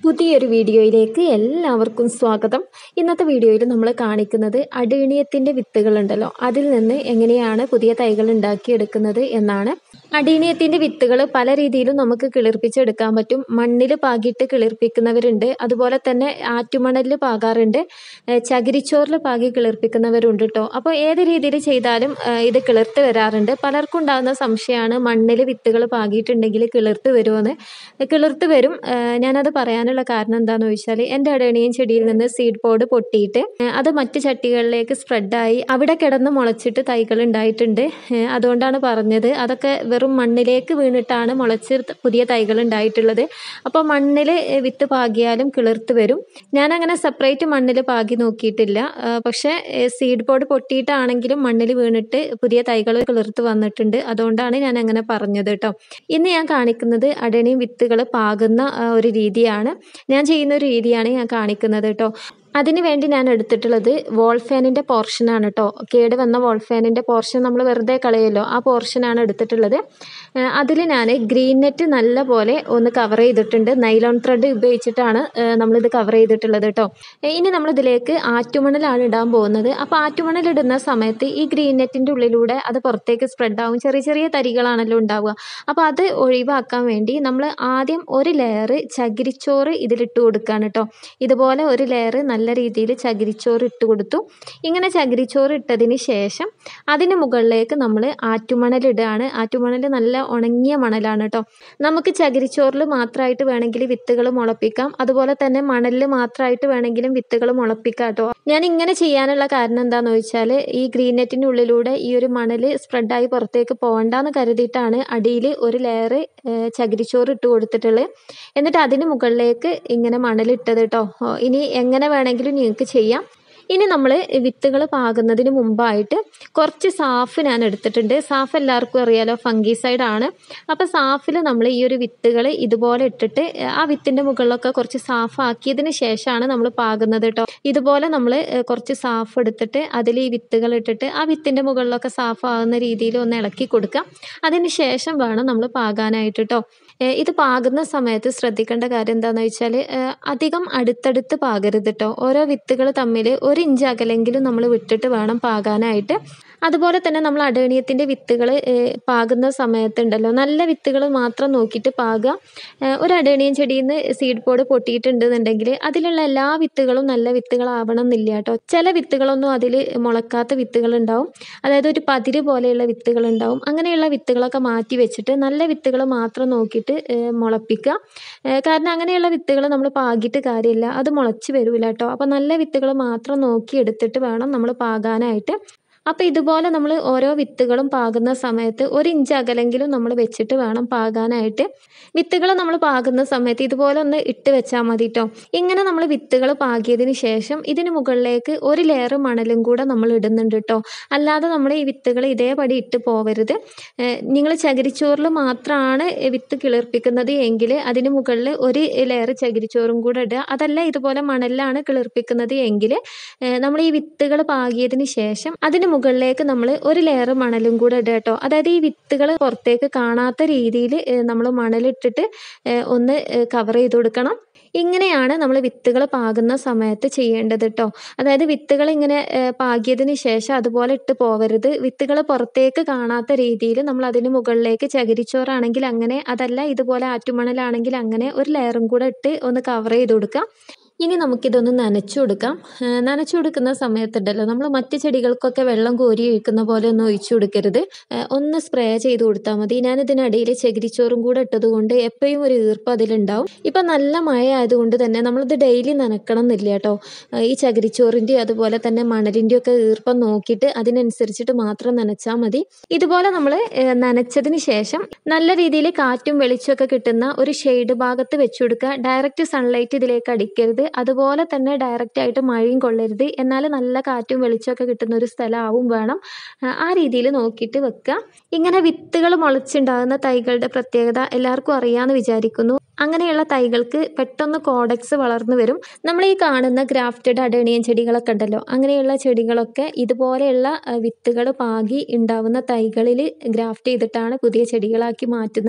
പുതിയൊരു വീഡിയോയിലേക്ക് എല്ലാവർക്കും സ്വാഗതം ഇന്നത്തെ വീഡിയോയിൽ നമ്മൾ കാണിക്കുന്നത് അടീണിയത്തിൻ്റെ വിത്തുകളുണ്ടല്ലോ അതിൽ നിന്ന് എങ്ങനെയാണ് പുതിയ തൈകൾ ഉണ്ടാക്കിയെടുക്കുന്നത് എന്നാണ് അടീണിയത്തിൻ്റെ വിത്തുകൾ പല രീതിയിലും നമുക്ക് കിളിർപ്പിച്ചെടുക്കാൻ പറ്റും മണ്ണിൽ പാകിയിട്ട് കിളിർപ്പിക്കുന്നവരുണ്ട് അതുപോലെ തന്നെ ആറ്റുമണലിൽ പാകാറുണ്ട് ഏഹ് ചകിരിച്ചോറിൽ പാകി കിളിർപ്പിക്കുന്നവരുണ്ട് കേട്ടോ അപ്പോൾ ഏത് രീതിയിൽ ചെയ്താലും ഏഹ് ഇത് കിളിർത്ത് വരാറുണ്ട് പലർക്കും ഉണ്ടാകുന്ന സംശയമാണ് മണ്ണിൽ വിത്തുകൾ പാകിയിട്ടുണ്ടെങ്കിൽ കിളിർത്ത് വരുമോയെന്ന് കിളിർത്ത് വരും ഏഹ് ഞാനത് പറയാനുള്ള കാരണം എന്താണെന്ന് ചോദിച്ചാൽ എൻ്റെ അടേണിയൻ ചെടിയിൽ നിന്ന് സീഡ് പോഡ് പൊട്ടിയിട്ട് ഏഹ് അത് മറ്റ് ചട്ടികളിലേക്ക് സ്പ്രെഡായി അവിടെ കിടന്ന് മുളച്ചിട്ട് തൈകൾ ഉണ്ടായിട്ടുണ്ട് ഏഹ് അതുകൊണ്ടാണ് പറഞ്ഞത് അതൊക്കെ വെറും മണ്ണിലേക്ക് വീണിട്ടാണ് മുളച്ച് ത- പുതിയ തൈകൾ ഉണ്ടായിട്ടുള്ളത് അപ്പോൾ മണ്ണിൽ വിത്ത് പാകിയാലും കിളിർത്ത് വരും ഞാനങ്ങനെ സെപ്പറേറ്റ് മണ്ണിൽ പാകി നോക്കിയിട്ടില്ല ഏഹ് പക്ഷേ സീഡ് പോഡ് പൊട്ടിയിട്ടാണെങ്കിലും മണ്ണിൽ വീണിട്ട് പുതിയ തൈകൾ കിളിർത്ത് വന്നിട്ടുണ്ട് അതുകൊണ്ടാണ് ഞാൻ അങ്ങനെ പറഞ്ഞത് കേട്ടോ ഇന്ന് ഞാൻ കാണിക്കുന്നത് അടണിയും വിത്തുകൾ പാകുന്ന ആ, ഒരു രീതിയാണ് ഞാൻ ചെയ്യുന്ന ഒരു രീതിയാണ് ഞാൻ കാണിക്കുന്നത് കേട്ടോ അതിന് വേണ്ടി ഞാൻ എടുത്തിട്ടുള്ളത് വോൾ ഫാനിൻ്റെ പോർഷനാണ് കേട്ടോ കേട് വന്ന വോൾ ഫാനിൻ്റെ പോർഷൻ നമ്മൾ വെറുതെ കളയുമല്ലോ ആ പോർഷനാണ് എടുത്തിട്ടുള്ളത് അതിൽ ഞാൻ ഗ്രീൻ നെറ്റ് നല്ല പോലെ ഒന്ന് കവർ ചെയ്തിട്ടുണ്ട് നൈലോൺ ത്രെഡ് ഉപയോഗിച്ചിട്ടാണ് ഏഹ് നമ്മളിത് കവർ ചെയ്തിട്ടുള്ളത് കേട്ടോ ഏഹ് ഇനി നമ്മൾ ഇതിലേക്ക് ആറ്റുമണലാണ് ഇടാൻ പോകുന്നത് അപ്പോൾ ആറ്റുമണൽ ഇടുന്ന സമയത്ത് ഈ ഗ്രീൻ നെറ്റിൻ്റെ ഉള്ളിലൂടെ അത് പുറത്തേക്ക് സ്പ്രെഡ് ആവും ചെറിയ ചെറിയ തരികളാണല്ലോ ഉണ്ടാവുക അപ്പോൾ അത് ഒഴിവാക്കാൻ വേണ്ടി നമ്മൾ ആദ്യം ഒരു ലെയർ ചകിരിച്ചോറ് ഇതിലിട്ട് കൊടുക്കുകയാണ് കേട്ടോ ഇതുപോലെ ഒരു ലെയർ നല്ല രീതിയിൽ ചകിരിച്ചോറ് ഇട്ട് കൊടുത്തു ഇങ്ങനെ ചകിരിച്ചോറ് ഇട്ടതിന് ശേഷം അതിന് മുകളിലേക്ക് നമ്മൾ ആറ്റുമണൽ ഇടുകയാണ് ആറ്റുമണൽ നല്ല ഉണങ്ങിയ മണലാണ് കേട്ടോ നമുക്ക് ചകിരിച്ചോറിൽ മാത്രമായിട്ട് വേണമെങ്കിൽ വിത്തുകൾ മുളപ്പിക്കാം അതുപോലെ തന്നെ മണലിൽ മാത്രമായിട്ട് വേണമെങ്കിലും വിത്തുകൾ മുളപ്പിക്കാം കേട്ടോ ഞാൻ ഇങ്ങനെ ചെയ്യാനുള്ള കാരണം എന്താണെന്ന് വെച്ചാൽ ഈ ഗ്രീൻ നെറ്റിൻ്റെ ഉള്ളിലൂടെ ഈ ഒരു മണൽ സ്പ്രെഡായി പുറത്തേക്ക് പോകണ്ടെന്ന് കരുതിയിട്ടാണ് അടിയിൽ ഒരു ലെയർ ചകിരിച്ചോറ് ഇട്ട് കൊടുത്തിട്ടുള്ളത് എന്നിട്ട് അതിന് മുകളിലേക്ക് ഇങ്ങനെ മണലിട്ടത് കേട്ടോ ഓ, ഇനി എങ്ങനെ വേണമെങ്കിലും നിങ്ങൾക്ക് ചെയ്യാം ഇനി നമ്മൾ വിത്തുകൾ പാകുന്നതിന് മുമ്പായിട്ട് കുറച്ച് സാഫ് ഞാൻ എടുത്തിട്ടുണ്ട് സാഫ് എല്ലാവർക്കും അറിയാലോ ഫംഗിസൈഡ് ആണ് അപ്പോൾ സാഫിൽ നമ്മൾ ഈ ഒരു വിത്തുകൾ ഇതുപോലെ ഇട്ടിട്ട് ആ വിത്തിൻ്റെ മുകളിലൊക്കെ കുറച്ച് സാഫ് ആക്കിയതിന് ശേഷമാണ് നമ്മൾ പാകുന്നത് കേട്ടോ ഇതുപോലെ നമ്മൾ കുറച്ച് സാഫ് എടുത്തിട്ട് അതിൽ ഈ വിത്തുകൾ ഇട്ടിട്ട് ആ വിത്തിൻ്റെ മുകളിലൊക്കെ സാഫ് ആകുന്ന രീതിയിൽ ഒന്ന് ഇളക്കി കൊടുക്കാം അതിന് ശേഷം വേണം നമ്മൾ പാകാനായിട്ട് കേട്ടോ ഏഹ് ഇത് പാകുന്ന സമയത്ത് ശ്രദ്ധിക്കേണ്ട കാര്യം എന്താണെന്ന് വെച്ചാൽ അധികം അടുത്തടുത്ത് പാകരുത് കേട്ടോ ഓരോ വിത്തുകൾ തമ്മിൽ ഒരു ഇഞ്ച് അകലെങ്കിലും നമ്മൾ വിട്ടിട്ട് വേണം പാകാനായിട്ട് അതുപോലെ തന്നെ നമ്മൾ അടേണിയത്തിൻ്റെ വിത്തുകൾ പാകുന്ന സമയത്തുണ്ടല്ലോ നല്ല വിത്തുകൾ മാത്രം നോക്കിയിട്ട് പാകുക ഏഹ് ഒരു അടേണിയൻ ചെടിയിൽ നിന്ന് സീഡ് പോഡ് പൊട്ടിയിട്ടുണ്ടെന്നുണ്ടെങ്കിൽ അതിലുള്ള എല്ലാ വിത്തുകളും നല്ല വിത്തുകളാവണം എന്നില്ല കേട്ടോ ചില വിത്തുകളൊന്നും അതിൽ മുളക്കാത്ത വിത്തുകൾ ഉണ്ടാവും അതായത് ഒരു പതിര് പോലെയുള്ള വിത്തുകൾ ഉണ്ടാവും അങ്ങനെയുള്ള വിത്തുകളൊക്കെ മാറ്റി വെച്ചിട്ട് നല്ല വിത്തുകൾ മാത്രം നോക്കിയിട്ട് ഏഹ് മുളപ്പിക്കുക ഏഹ് കാരണം അങ്ങനെയുള്ള വിത്തുകൾ നമ്മൾ പാകിയിട്ട് കാര്യമില്ല അത് മുളച്ച് വരില്ല കേട്ടോ അപ്പോൾ നല്ല വിത്തുകൾ മാത്രം നോക്കി എടുത്തിട്ട് വേണം നമ്മൾ പാകാനായിട്ട് അപ്പോൾ ഇതുപോലെ നമ്മൾ ഓരോ വിത്തുകളും പാകുന്ന സമയത്ത് ഒരു ഇഞ്ച് അകലെങ്കിലും നമ്മൾ വെച്ചിട്ട് വേണം പാകാനായിട്ട് വിത്തുകൾ നമ്മൾ പാകുന്ന സമയത്ത് ഇതുപോലെ ഒന്ന് ഇട്ട് വെച്ചാൽ മതി കേട്ടോ ഇങ്ങനെ നമ്മൾ വിത്തുകൾ പാകിയതിന് ശേഷം ഇതിന് മുകളിലേക്ക് ഒരു ലെയർ മണലും കൂടെ നമ്മൾ ഇടുന്നുണ്ട് കേട്ടോ അല്ലാതെ നമ്മൾ ഈ വിത്തുകൾ ഇതേപടി ഇട്ട് പോവരുത് നിങ്ങൾ ചകിരിച്ചോറിൽ മാത്രമാണ് വിത്ത് കിളിർപ്പിക്കുന്നത് എങ്കിൽ അതിന് മുകളിൽ ഒരു ലെയർ ചകിരിച്ചോറും കൂടെ ഇടുക അതല്ല ഇതുപോലെ മണലിലാണ് കിളിർപ്പിക്കുന്നത് എങ്കിൽ നമ്മൾ ഈ വിത്തുകൾ പാകിയതിന് ശേഷം അതിന് മുകളിലേക്ക് നമ്മൾ ഒരു ലെയർ മണലും കൂടെ ഇടുക കേട്ടോ അതായത് ഈ വിത്തുകൾ പുറത്തേക്ക് കാണാത്ത രീതിയിൽ നമ്മൾ മണലിട്ടിട്ട് ഏഹ് ഒന്ന് കവർ ചെയ്ത് കൊടുക്കണം ഇങ്ങനെയാണ് നമ്മൾ വിത്തുകൾ പാകുന്ന സമയത്ത് ചെയ്യേണ്ടത് കേട്ടോ അതായത് വിത്തുകൾ ഇങ്ങനെ ഏഹ് പാകിയതിന് ശേഷം അതുപോലെ ഇട്ട് പോവരുത് വിത്തുകൾ പുറത്തേക്ക് കാണാത്ത രീതിയിൽ നമ്മൾ അതിന് മുകളിലേക്ക് ചകിരിച്ചോറാണെങ്കിൽ അങ്ങനെ അതല്ല ഇതുപോലെ ആറ്റുമണലാണെങ്കിൽ അങ്ങനെ ഒരു ലെയറും കൂടെ ഇട്ട് ഒന്ന് കവർ ചെയ്ത് കൊടുക്കാം ഇനി നമുക്കിതൊന്ന് നനച്ചു കൊടുക്കാം ഏഹ് നനച്ചു കൊടുക്കുന്ന സമയത്തുണ്ടല്ലോ നമ്മൾ മറ്റ് ചെടികൾക്കൊക്കെ വെള്ളം കോരി ഒഴിക്കുന്ന പോലെ ഒന്നും ഒഴിച്ചു കൊടുക്കരുത് ഏഹ് ഒന്ന് സ്പ്രേ ചെയ്ത് കൊടുത്താൽ മതി ഞാനിതിനിടയിൽ ചകിരിച്ചോറും കൂടെ ഇട്ടത് കൊണ്ട് എപ്പോഴും ഒരു ഈർപ്പം അതിലുണ്ടാവും ഇപ്പം നല്ല മഴ ആയതുകൊണ്ട് തന്നെ നമ്മളിത് ഡെയിലി നനക്കണം എന്നില്ല കേട്ടോ ഏഹ് ഈ ചകിരിച്ചോറിൻ്റെയും അതുപോലെ തന്നെ മണലിൻ്റെയും ഒക്കെ ഈർപ്പം നോക്കിയിട്ട് അതിനനുസരിച്ചിട്ട് മാത്രം നനച്ചാൽ മതി ഇതുപോലെ നമ്മൾ നനച്ചതിന് ശേഷം നല്ല രീതിയിൽ കാറ്റും വെളിച്ചമൊക്കെ കിട്ടുന്ന ഒരു ഷെയ്ഡ് ഭാഗത്ത് വെച്ചു കൊടുക്കുക ഡയറക്റ്റ് സൺലൈറ്റ് ഇതിലേക്ക് അടിക്കരുത് അതുപോലെ തന്നെ ഡയറക്റ്റ് ആയിട്ട് മഴയും കൊള്ളരുത് എന്നാൽ നല്ല കാറ്റും വെളിച്ചമൊക്കെ കിട്ടുന്ന ഒരു സ്ഥലമാവും വേണം ആ, ആ രീതിയിൽ നോക്കിയിട്ട് വെക്കുക ഇങ്ങനെ വിത്തുകൾ മുളച്ചുണ്ടാകുന്ന തൈകളുടെ പ്രത്യേകത എല്ലാവർക്കും അറിയാമെന്ന് വിചാരിക്കുന്നു അങ്ങനെയുള്ള തൈകൾക്ക് പെട്ടെന്ന് കോഡക്സ് വളർന്നു വരും നമ്മൾ ഈ കാണുന്ന ഗ്രാഫ്റ്റഡ് അടേണിയൻ ചെടികളൊക്കെ ഉണ്ടല്ലോ അങ്ങനെയുള്ള ചെടികളൊക്കെ ഇതുപോലെയുള്ള വിത്തുകൾ പാകി ഉണ്ടാവുന്ന തൈകളിൽ ഗ്രാഫ്റ്റ് ചെയ്തിട്ടാണ് പുതിയ ചെടികളാക്കി മാറ്റുന്നത്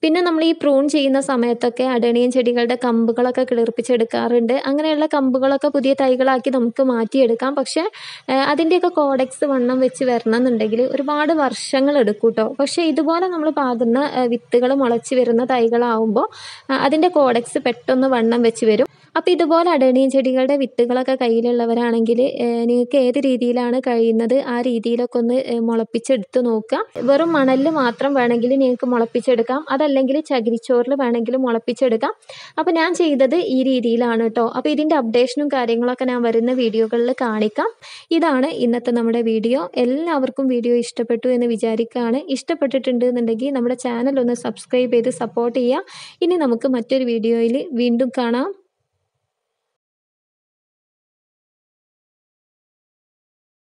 പിന്നെ നമ്മൾ ഈ പ്രൂൺ ചെയ്യുന്ന സമയത്തൊക്കെ അടേണിയൻ ചെടികളുടെ കമ്പുകളൊക്കെ കിളിർപ്പിച്ചെടുക്കാറുണ്ട് അങ്ങനെയുള്ള കമ്പുകളൊക്കെ പുതിയ തൈകളാക്കി നമുക്ക് മാറ്റിയെടുക്കാം പക്ഷേ ഏഹ് അതിൻ്റെയൊക്കെ കോഡെക്സ് വണ്ണം വെച്ച് വരണം എന്നുണ്ടെങ്കിൽ ഒരുപാട് വർഷങ്ങൾ എടുക്കും കേട്ടോ പക്ഷേ ഇതുപോലെ നമ്മൾ പാകുന്ന വിത്തുകൾ മുളച്ച് വരുന്ന തൈകളാവുമ്പോൾ അതിൻ്റെ കോഡെക്സ് പെട്ടെന്ന് വണ്ണം വെച്ച് വരും അപ്പോൾ ഇതുപോലെ അടേണിയൻ ചെടികളുടെ വിത്തുകളൊക്കെ കയ്യിലുള്ളവരാണെങ്കിൽ നിങ്ങൾക്ക് ഏത് രീതിയിലാണ് കഴിയുന്നത് ആ രീതിയിലൊക്കെ ഒന്ന് ഏഹ് മുളപ്പിച്ചെടുത്ത് നോക്കുക വെറും മണലിൽ മാത്രം വേണമെങ്കിൽ നിങ്ങൾക്ക് മുളപ്പിച്ചെടുക്കാം അതല്ലെങ്കിൽ ചകിരിച്ചോറിൽ വേണമെങ്കിൽ മുളപ്പിച്ചെടുക്കാം അപ്പോൾ ഞാൻ ചെയ്തത് ഈ രീതിയിലാണ് കേട്ടോ അപ്പോൾ ഇതിൻ്റെ അപ്ഡേഷനും കാര്യങ്ങളൊക്കെ ഞാൻ വരുന്ന വീഡിയോകളിൽ കാണിക്കാം ഇതാണ് ഇന്നത്തെ നമ്മുടെ വീഡിയോ എല്ലാവർക്കും വീഡിയോ ഇഷ്ടപ്പെട്ടു എന്ന് വിചാരിക്കുകയാണ് ഇഷ്ടപ്പെട്ടിട്ടുണ്ട് എന്നുണ്ടെങ്കിൽ നമ്മുടെ ചാനൽ ഒന്ന് സബ്സ്ക്രൈബ് ചെയ്ത് സപ്പോർട്ട് ചെയ്യുക ഇനി നമുക്ക് മറ്റൊരു വീഡിയോയിൽ വീണ്ടും കാണാം